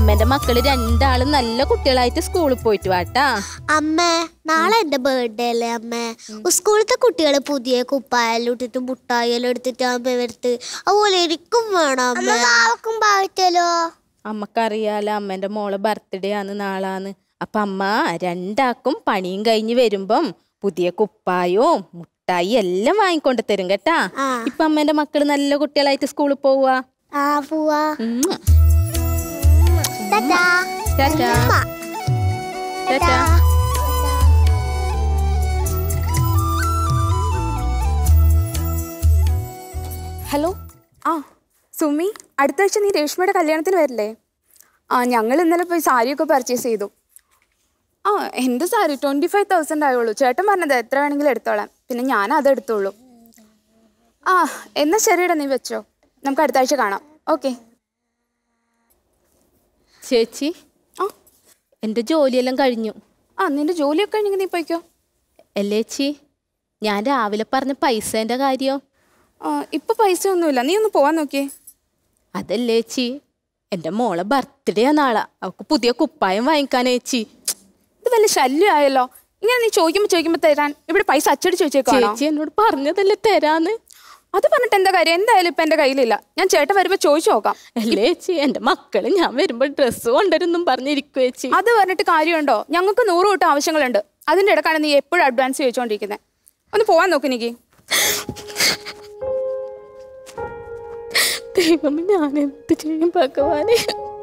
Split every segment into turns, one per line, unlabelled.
അമ്മേന്റെ മക്കള് രണ്ടാളും നല്ല കുട്ടികളായിട്ട് സ്കൂളിൽ പോയിട്ട് വാട്ടാ
അമ്മേ നാളെ എന്റെ ബർത്ത്ഡേ അല്ലേ അമ്മേ സ്കൂളത്തെ കുട്ടികൾ പുതിയ കുപ്പായെല്ലാം ഇട്ടിട്ട് മുട്ടായെല്ലാം എടുത്തിട്ട് അമ്മ വരുത്ത് അതുപോലെ എനിക്കും വേണം അമ്മ നാളെക്കും പാവറ്റല്ലോ
അമ്മക്കറിയാലോ അമ്മേന്റെ മോളെ ബർത്ത്ഡേ ആണ് നാളാന്ന് അപ്പൊ അമ്മ രണ്ടാക്കും പണിയും കഴിഞ്ഞ് വരുമ്പം പുതിയ കുപ്പായവും മുട്ടായി എല്ലാം വാങ്ങിക്കൊണ്ട് തരും കേട്ടാ
ആ.
ഇപ്പൊ അമ്മേന്റെ മക്കള് നല്ല കുട്ടികളായിട്ട് സ്കൂളിൽ പോവാ
ആ പോവാ
ഉം.
ടാറ്റാ.
ടാറ്റാ.
ഉമ്മ.
ടാറ്റാ.
ഹലോ ആ സുമി അടുത്ത ആഴ്ച നീ രേഷ്മയുടെ കല്യാണത്തിന് വരില്ലേ ആ ഞങ്ങൾ ഇന്നലെ പോയി സാരിയൊക്കെ പർച്ചേസ് ചെയ്തു ആ എൻ്റെ സാരി ട്വൻറ്റി ഫൈവ് തൗസൻഡ് ആയുള്ളൂ ചേട്ടൻ പറഞ്ഞത് എത്ര വേണമെങ്കിലും എടുത്തോളാം പിന്നെ ഞാൻ അത് എടുത്തോളൂ ആ എന്നാൽ ശരിയടാ നീ വെച്ചോ നമുക്ക് അടുത്ത ആഴ്ച കാണാം ഓക്കെ
ചേച്ചി
ആ
എന്റെ ജോലിയെല്ലാം കഴിഞ്ഞു
ആ നിന്റെ ജോലിയൊക്കെ കഴിഞ്ഞെങ്കിൽ നീ പോയിക്കോ
അല്ലേ ചേച്ചി ഞാൻ രാവിലെ പറഞ്ഞ പൈസേന്റെ കാര്യം
ആ ഇപ്പൊ പൈസ ഒന്നുമില്ല നീ ഒന്ന് പോവാൻ നോക്കിയേ
അതല്ലേ ചേച്ചി എന്റെ മോളെ ബർത്ത്ഡേ ആ നാളാ അവക്ക് പുതിയ കുപ്പായം വാങ്ങിക്കാനേ ചേച്ചി
ഇത് വല്ല ശല്യമായല്ലോ ഇങ്ങനെ നീ ചോദിക്കുമ്പോൾ ചോദിക്കുമ്പോൾ തരാൻ ഇവിടെ പൈസ അച്ചടിച്ച് വെച്ചേക്കാണോ
ചേച്ചി എന്നോട് പറഞ്ഞതല്ലേ തരാന്ന്
അത് പറഞ്ഞിട്ട് എന്താ കാര്യം എന്തായാലും ഇപ്പൊ എന്റെ കയ്യിലില്ല ഞാൻ ചേട്ടൻ വരുമ്പോ ചോദിച്ചു നോക്കാം
അല്ലേ ചേച്ചി എന്റെ മക്കള് ഞാൻ വരുമ്പോ ഡ്രസ്സ് കൊണ്ടുവരുന്നും പറഞ്ഞിരിക്കും ചേച്ചി
അത് പറഞ്ഞിട്ട് കാര്യമുണ്ടോ ഞങ്ങൾക്ക് നൂറ് തൊട്ട് ആവശ്യങ്ങളുണ്ട് അതിന്റെ ഇടക്കാണ് നീ എപ്പോഴും അഡ്വാൻസ് ചോദിച്ചോണ്ടിരിക്കുന്നത് ഒന്ന് പോവാൻ നോക്ക് എനിക്ക്
ദൈവമേ ഞാൻ എന്ത് ചെയ്യും ഭഗവാനെ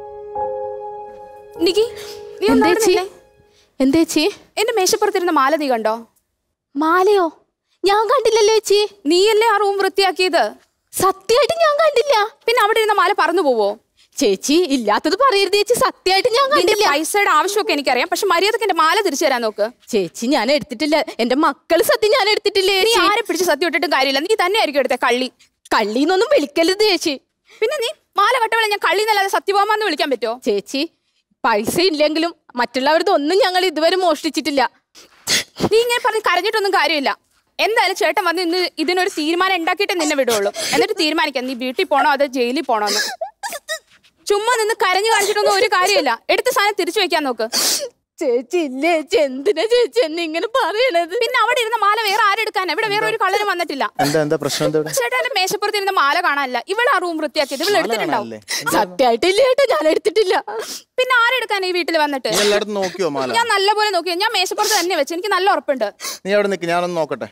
നിക്കി നീ ഒന്ന് അവിടെ
എന്തേച്ചി
നിന്നെ.
എന്തേച്ചി
എന്റെ മേശപ്പുറത്തിരുന്ന മാല നീ കണ്ടോ
മാലയോ ഞാൻ കണ്ടില്ലല്ലോ ചേച്ചി
നീയല്ലേ ആ റൂം വൃത്തിയാക്കിയത്
സത്യമായിട്ട് ഞാൻ കണ്ടില്ല
പിന്നെ അവിടെ ഇരുന്ന മാല പറന്നു പോവോ
ചേച്ചി ഇല്ലാത്തത് പറയരുത് ചേച്ചി സത്യമായിട്ട് ഞാൻ
നിന്റെ
കണ്ടില്ല
പൈസയുടെ ആവശ്യമൊക്കെ എനിക്കറിയാം പക്ഷെ മര്യാദക്ക് എന്റെ മാല തിരിച്ചു തരാൻ നോക്ക്
ചേച്ചി ഞാൻ എടുത്തിട്ടില്ല എന്റെ മക്കള് സത്യം ഞാൻ എടുത്തിട്ടില്ലേ
നീ ആരെ പിടിച്ച് സത്യം ഇട്ടിട്ടും കാര്യമില്ല നീ തന്നെ ആയിരിക്കും എടുത്ത കള്ളി
കള്ളിന്നൊന്നും വിളിക്കരുത് ചേച്ചി
പിന്നെ നീ മാല കട്ടവളെ ഞാൻ കള്ളി എന്നല്ലാതെ സത്യഭാമാന്ന് വിളിക്കാൻ പറ്റുമോ
ചേച്ചി പൈസ ഇല്ലെങ്കിലും മറ്റുള്ളവരുടെ ഒന്നും ഞങ്ങൾ ഇതുവരെ മോഷ്ടിച്ചിട്ടില്ല
നീ ഇങ്ങനെ പറഞ്ഞ് കരഞ്ഞിട്ടൊന്നും കാര്യമില്ല എന്തായാലും ചേട്ടൻ വന്ന് ഇന്ന് ഇതിനൊരു തീരുമാനം ഉണ്ടാക്കിയിട്ട് നിന്നെ വിടുള്ളൂ എന്നിട്ട് തീരുമാനിക്കാം നീ വീട്ടിൽ പോണോ അതോ ജയിലിൽ പോണോന്ന് ചുമ്മാ നിന്ന് കരഞ്ഞു കാണിച്ചിട്ടൊന്നും ഒരു കാര്യമില്ല എടുത്ത സാധനം തിരിച്ചു വെക്കാൻ നോക്ക്
ചേച്ചി ഇല്ലേ ചേച്ചി എന്തിനാ ചേച്ചി എന്നെ ഇങ്ങനെ പറയണത്
പിന്നെ അവിടെ ഇരുന്ന മാല വേറെ ആരെടുക്കാനാ ഇവിടെ വേറെ ഒരു കള്ളനും വന്നിട്ടില്ല
എന്താ എന്താ പ്രശ്നം എന്താ ഇവിടെ
ചേട്ടാ എന്റെ മേശപ്പുറത്ത് ഇരുന്ന മാല കാണാനില്ല ഇവൾ ആ റൂം വൃത്തിയാക്കിയത് ഇവൾ എടുത്തിട്ടുണ്ടാവും
കാണാനല്ലേ?
സത്യമായിട്ടില്ല ചേട്ടാ ഞാൻ എടുത്തിട്ടില്ല
പിന്നെ ആരെടുക്കാൻ ഈ വീട്ടിൽ വന്നിട്ട്
നീ എല്ലായിടത്തും നോക്കിയോ മാല
ഞാൻ നല്ലപോലെ നോക്കി ഞാൻ മേശപ്പുറത്ത് തന്നെ വെച്ച് എനിക്ക് നല്ല ഉറപ്പുണ്ട്
നീ അവിടെ നിൽക്ക് ഞാനൊന്ന് നോക്കട്ടെ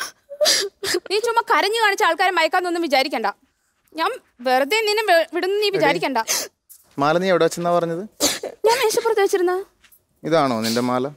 നീ ചുമ്മാ കരഞ്ഞു കാണിച്ച ആൾക്കാരെ മയക്കാന്നൊന്നും വിചാരിക്കണ്ട ഞാൻ വെറുതെ നിന്നെ വെ- വിടുന്നു നീ വിചാരിക്കണ്ട
മാല നീ എവിടെ വെച്ചെന്നാ പറഞ്ഞത്
ഞാൻ മേശപ്പുറത്ത് വെച്ചിരുന്ന
ഇതാണോ നിന്റെ മാല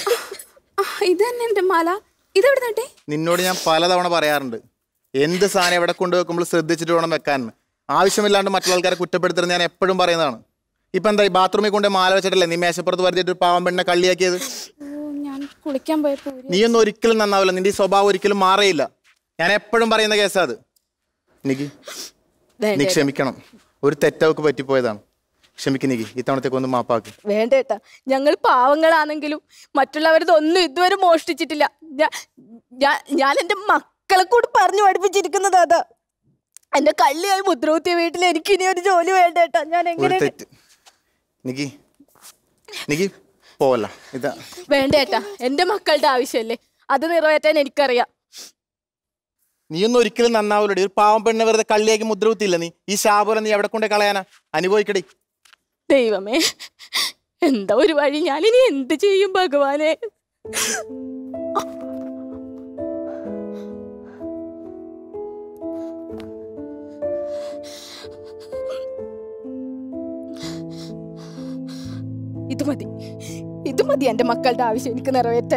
ഇത് തന്നെ എന്റെ മാല ഇതെവിടെ നിട്ടെ
നിന്നോട് ഞാൻ പലതവണ പറയാറുണ്ട് എന്ത് സാധനം എവിടെ കൊണ്ടുവെക്കുമ്പോൾ ശ്രദ്ധിച്ചിട്ട് വേണം വെക്കാൻ ആവശ്യമില്ലാണ്ട് മറ്റുള്ള ആൾക്കാരെ കുറ്റപ്പെടുത്തരുത് ഞാൻ എപ്പോഴും പറയുന്നതാണ് ഇപ്പൊ എന്താ ഈ ബാത്റൂമിൽ കൊണ്ട് മാല വെച്ചിട്ടല്ലേ നീ മേശപ്പുറത്ത് വരുത്തിയിട്ട് ഒരു പാവം പെണ്ണെ കള്ളിയാക്കിയത്
ഓ ഞാൻ കുളിക്കാൻ പോയപ്പോ ഊരി.
നീയൊന്നും ഒരിക്കലും നന്നാവില്ല നിന്റെ ഈ സ്വഭാവം ഒരിക്കലും മാറിയില്ല ഞാൻ എപ്പോഴും പറയുന്ന കേസാ അത് നിക്ക്
വേണ്ട
നീ ക്ഷമിക്കണം ഒരു തെറ്റവക്ക് പറ്റിപ്പോയതാണ് ക്ഷമിക്ക് നിക്ക് ഇത്തവണത്തേക്ക് ഒന്ന് മാപ്പാക്ക്
വേണ്ട ഏട്ടാ ഞങ്ങൾ പാവങ്ങളാണെങ്കിലും മറ്റുള്ളവരുടെ ഒന്നും ഇതുവരെ മോഷ്ടിച്ചിട്ടില്ല ഞാ- ഞാ- ഞാൻ എന്റെ മക്കളെ കൂടി പറഞ്ഞു പഠിപ്പിച്ചിരിക്കുന്നത് അതാ എന്റെ കള്ളിയായി മുദ്രകുത്തിയ വീട്ടിൽ എനിക്ക് ഇനി ഒരു ജോലി വേണ്ട ഏട്ടാ ഞാൻ
ഒരു
എങ്ങനെ
തെറ്റ് നിക്ക് നിക്ക് പോവല്ല ഇതാ
വേണ്ട ഏട്ടാ എന്റെ മക്കളുടെ ആവശ്യമല്ലേ അത് നിറവേറ്റാൻ എനിക്കറിയാം
നീയൊന്നും ഒരിക്കലും നന്നാവില്ലടി ഒരു പാവം പെണ്ണെ വെറുതെ കള്ളിയാക്കി മുദ്രകുത്തിയില്ല നീ ഈ ശാപുരം നീ എവിടെ കൊണ്ട് കളയാനാ അനുഭവിക്കടി
ദൈവമേ എന്താ ഒരു വഴി ഞാനിനി എന്ത് ചെയ്യും ഭഗവാനെ ഇത് മതി ഇത് മതി എന്റെ മക്കളുടെ ആവശ്യം എനിക്ക് നിറവേറ്റാൻ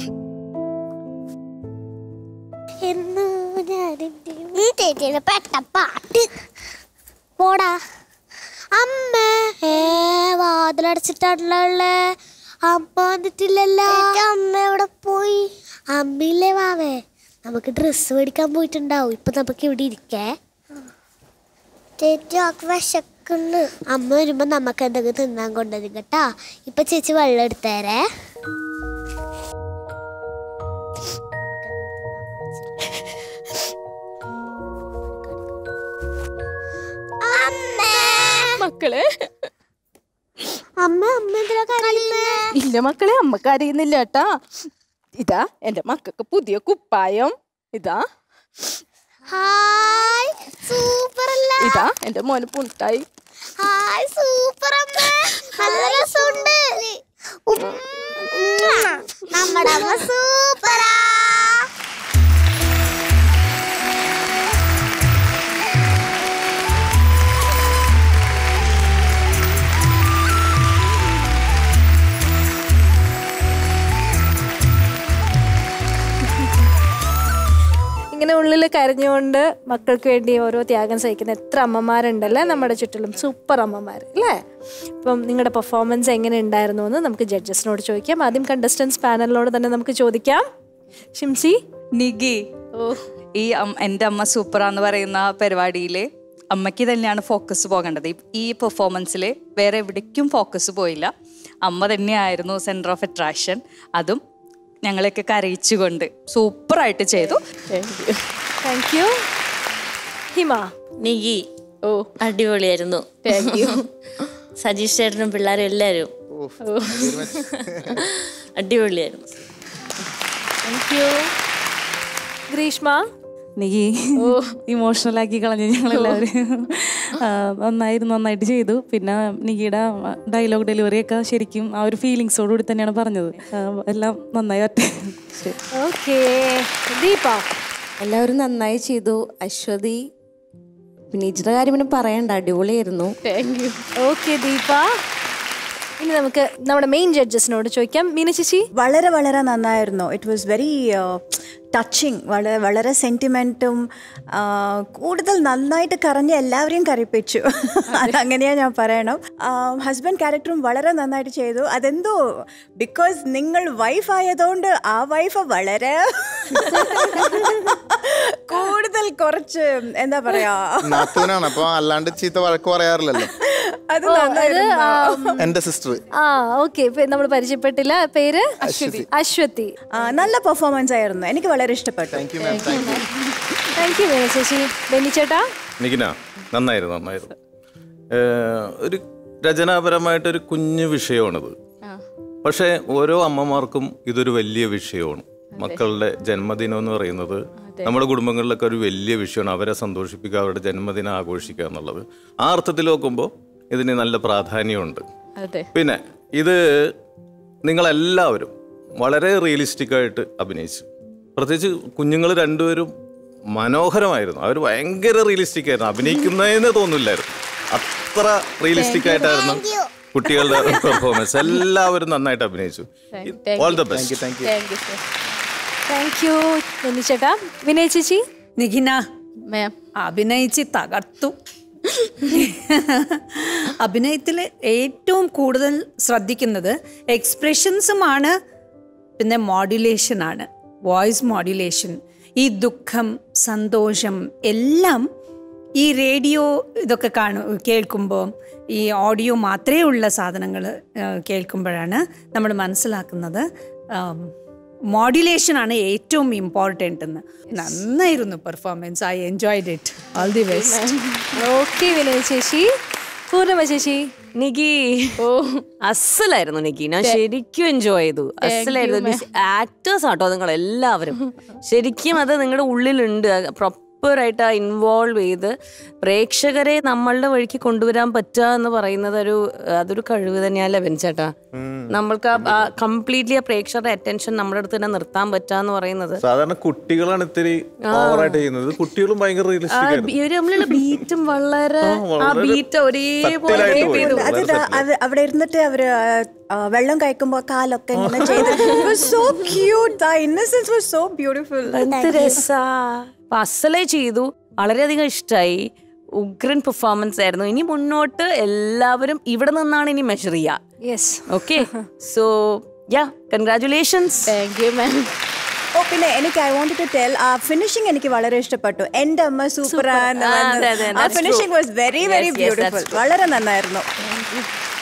എന്ന് നീ ചേച്ചിയുടെ പെട്ട പാട്ട് പോടാ അമ്മ ഏ വാതിലടച്ചിട്ടാണല്ലേ അമ്മ വന്നിട്ടില്ലല്ലോ അമ്മ എവിടെ പോയി അമ്മയില്ലേ വാവേ നമുക്ക് ഡ്രസ്സ് മേടിക്കാൻ പോയിട്ടുണ്ടാവും ഇപ്പൊ നമുക്ക് ഇവിടെ ഇരിക്കേ ചേച്ചി വിശക്കുന്നു അമ്മ വരുമ്പോ നമുക്ക് എന്തെങ്കിലും തിന്നാൻ കൊണ്ടുവരും കേട്ടാ ഇപ്പൊ ചേച്ചി വെള്ളം എടുത്തേരേ
മക്കളെ
അമ്മ അമ്മ എന്തിനാ കരയുന്നേ
ഇല്ല മക്കളെ അമ്മക്ക് അറിയുന്നില്ല കേട്ടാ ഇതാ എന്റെ മക്കൾക്ക് പുതിയ കുപ്പായം ഇതാ
ഹായ് സൂപ്പർ അല്ല
ഇതാ എന്റെ മോന് പുണ്ടായി
ഹായ് സൂപ്പർ അമ്മ നല്ല രസമുണ്ട് ഉമ്മ. നമ്മുടെ അമ്മ സൂപ്പറാ
ഇങ്ങനെ ഉള്ളിൽ കരഞ്ഞുകൊണ്ട് മക്കൾക്ക് വേണ്ടി ഓരോ ത്യാഗം സഹിക്കുന്ന എത്ര അമ്മമാരുണ്ടല്ലേ നമ്മുടെ ചുറ്റിലും സൂപ്പർ അമ്മമാർ അല്ലേ അപ്പം നിങ്ങളുടെ പെർഫോമൻസ് എങ്ങനെ ഉണ്ടായിരുന്നു എന്ന് നമുക്ക് ജഡ്ജസിനോട് ചോദിക്കാം ആദ്യം കണ്ടസ്റ്റൻസ് പാനലിനോട് തന്നെ നമുക്ക് ചോദിക്കാം ഷിംസി
നിഗി ഈ അം- എൻ്റെ അമ്മ സൂപ്പറാന്ന് പറയുന്ന പരിപാടിയിൽ അമ്മയ്ക്ക് തന്നെയാണ് ഫോക്കസ് പോകേണ്ടത് ഈ- ഈ പെർഫോമൻസിൽ വേറെ എവിടേക്കും ഫോക്കസ് പോയില്ല അമ്മ തന്നെയായിരുന്നു സെൻറ്റർ ഓഫ് അട്രാക്ഷൻ അതും ഞങ്ങളെയൊക്കെ കരയിച്ചുകൊണ്ട് സൂപ്പറായിട്ട് ചെയ്തു
താങ്ക് യു ഹിമ
നികി ഓ അടിപൊളിയായിരുന്നു സജീഷ് ചേട്ടനും പിള്ളേരും എല്ലാവരും അടിപൊളിയായിരുന്നു
ഗ്രീഷ്മ
എനിക്ക് ഇമോഷണൽ ആക്കി കളഞ്ഞു ഞങ്ങളെല്ലാവരും ആ, നന്നായിരുന്നു നന്നായിട്ട് ചെയ്തു പിന്നെ നികിയുടെ ഡയലോഗ് ഡെലിവറി ഒക്കെ ശരിക്കും ആ ഒരു ഫീലിങ്സോട് കൂടി തന്നെയാണ് പറഞ്ഞത് ആ, എല്ലാം നന്നായി ഒറ്റ ശരി
ഓക്കെ ദീപ
എല്ലാവരും നന്നായി ചെയ്തു അശ്വതി വിനീജിന്റെ കാര്യം പിന്നെ പറയണ്ട അടിപൊളിയായിരുന്നു
ഓക്കെ ദീപ ഇനി നമുക്ക് നമ്മുടെ മെയിൻ ജഡ്ജസിനോട് ചോദിക്കാം മീന ചേച്ചി
വളരെ വളരെ നന്നായിരുന്നു ഇറ്റ് വാസ് വെരി ടച്ചിങ് വളരെ വളരെ സെൻറ്റിമെൻറ്റും കൂടുതൽ നന്നായിട്ട് കറഞ്ഞ് എല്ലാവരെയും കറിപ്പിച്ചു അതങ്ങനെയാണ് ഞാൻ പറയണം ഹസ്ബൻഡ് ക്യാരക്ടറും വളരെ നന്നായിട്ട് ചെയ്തു അതെന്തോ ബിക്കോസ് നിങ്ങൾ വൈഫ് ആയതുകൊണ്ട് ആ വൈഫ് വളരെ കൂടുതൽ കുറച്ച് എന്താ പറയാ
നാത്തൂനാണ് അപ്പൊ അല്ലാണ്ട് ചീത്ത വഴക്ക് പറയാറില്ലല്ലോ
അത് നന്നായിരുന്നു
എന്റെ സിസ്റ്റർ
ആ ഓക്കെ നമ്മൾ പരിചയപ്പെട്ടില്ല പേര് അശ്വതി അശ്വതി
ആ, നല്ല പെർഫോമൻസ് ആയിരുന്നു എനിക്ക് വളരെ ഇഷ്ടപ്പെട്ടു
thank you ma'am thank you
thank you Meena ചേച്ചി ബെന്നി ചേട്ടാ
നിഖിന നന്നായിരുന്നു നന്നായിരുന്നു ഏഹ്, ഒരു രചനാപരമായിട്ടൊരു കുഞ്ഞു വിഷയമാണിത് പക്ഷേ ഓരോ അമ്മമാർക്കും ഇതൊരു വലിയ വിഷയമാണ് മക്കളുടെ ജന്മദിനം എന്ന് പറയുന്നത് നമ്മുടെ കുടുംബങ്ങളിലൊക്കെ ഒരു വലിയ വിഷയമാണ് അവരെ സന്തോഷിപ്പിക്കുക അവരുടെ ജന്മദിനം ആഘോഷിക്കുക എന്നുള്ളത് ആ അർത്ഥത്തിൽ നോക്കുമ്പോൾ ഇതിന് നല്ല പ്രാധാന്യമുണ്ട് പിന്നെ ഇത് നിങ്ങളെല്ലാവരും വളരെ റിയലിസ്റ്റിക് ആയിട്ട് അഭിനയിച്ചു പ്രത്യേകിച്ച് കുഞ്ഞുങ്ങൾ രണ്ടുപേരും മനോഹരമായിരുന്നു അവർ ഭയങ്കര റിയലിസ്റ്റിക് ആയിരുന്നു അഭിനയിക്കുന്നതെന്ന് തോന്നില്ലായിരുന്നു അത്ര റിയലിസ്റ്റിക് ആയിട്ടായിരുന്നു കുട്ടികളുടെ പെർഫോമൻസ് എല്ലാവരും നന്നായിട്ട് അഭിനയിച്ചു all the best
thank you Benny ചേട്ടാ വിനയ് ചേച്ചി
നിഖിന
മാം
അഭിനയിച്ച് തകർത്തു അഭിനയത്തിൽ ഏറ്റവും കൂടുതൽ ശ്രദ്ധിക്കുന്നത് എക്സ്പ്രഷൻസുമാണ് പിന്നെ മോഡുലേഷനാണ് വോയിസ് മോഡുലേഷൻ ഈ ദുഃഖം സന്തോഷം എല്ലാം ഈ റേഡിയോ ഇതൊക്കെ കാണു കേൾക്കുമ്പോൾ ഈ ഓഡിയോ മാത്രമേ ഉള്ള സാധനങ്ങൾ കേൾക്കുമ്പോഴാണ് നമ്മൾ മനസ്സിലാക്കുന്നത് മോഡുലേഷൻ ആണ് ഏറ്റവും ഇമ്പോർട്ടൻ്റ് എന്ന് നന്നായിരുന്നു performance I enjoyed it all the best
okay Vinay ചേച്ചി പൂർണ്ണമ ചേച്ചി
നികി ഓ അസലായിരുന്നു നികി ഞാൻ ശരിക്കും എൻജോയ് ചെയ്തു അസലായിരുന്നു ആക്ടേഴ്സ് ആട്ടോ നിങ്ങൾ എല്ലാവരും ശരിക്കും അത് നിങ്ങളുടെ ഉള്ളിലുണ്ട് പ്രോപ്പറായിട്ട് ആ ഇൻവോൾവ് ചെയ്ത് പ്രേക്ഷകരെ നമ്മളുടെ വഴിക്ക് കൊണ്ടുവരാൻ പറ്റുക എന്ന് പറയുന്നത് ഒരു അതൊരു കഴിവ് തന്നെയല്ലേ ബെൻചേട്ടാ നമ്മൾക്ക് ആ കംപ്ലീറ്റ്ലി ആ പ്രേക്ഷകരുടെ അറ്റൻഷൻ നമ്മുടെ അടുത്ത് തന്നെ നിർത്താൻ പറ്റുക എന്ന് പറയുന്നത്
സാധാരണ കുട്ടികളാണ് ഇത്തിരി ഓവറായിട്ട് ചെയ്യുന്നത് കുട്ടികളും ഭയങ്കര
ആ
റിയലിസ്റ്റിക് ആയിരുന്നു
ബി- ഇവര് തമ്മിലുള്ള ബീറ്റും വളരെ
ആ,
ആ
വളരെ
ബീറ്റ് ഒരേപോലെ
സത്യമായിട്ട് പോയി.
ചെയ്തു.
അത് ദാ- അത് അവിടെ ഇരുന്നിട്ട് അവര് ആ, വെള്ളം കഴിക്കുമ്പോ കാലൊക്കെ ഇങ്ങനെ ചെയ്ത് സോ ക്യൂട്ട് ആ ഇന്നസെൻസ് വാസ് സോ ബ്യൂട്ടിഫുൾ
എന്ത് രസാ അപ്പൊ അസലേ ചെയ്തു വളരെയധികം ഇഷ്ടമായി ഉഗ്രൻ പെർഫോമൻസ് ആയിരുന്നു ഇനി മുന്നോട്ട് എല്ലാവരും ഇവിടെ നിന്നാണ് ഇനി മെഷർ ചെയ്യുക
yes
okay so ya congratulations
thank you ma'am
ഓ പിന്നെ എനിക്ക് ഐ വോണ്ട് ടു ടെൽ ആ ഫിനിഷിംഗ് എനിക്ക് വളരെ ഇഷ്ടപ്പെട്ടു എന്റെ അമ്മ സൂപ്പർ
ആ, അതെ, അതെ,
ആ
that's
finishing
true.
Was very very
Yes, yes, that's
beautiful
true.
വളരെ നന്നായിരുന്നു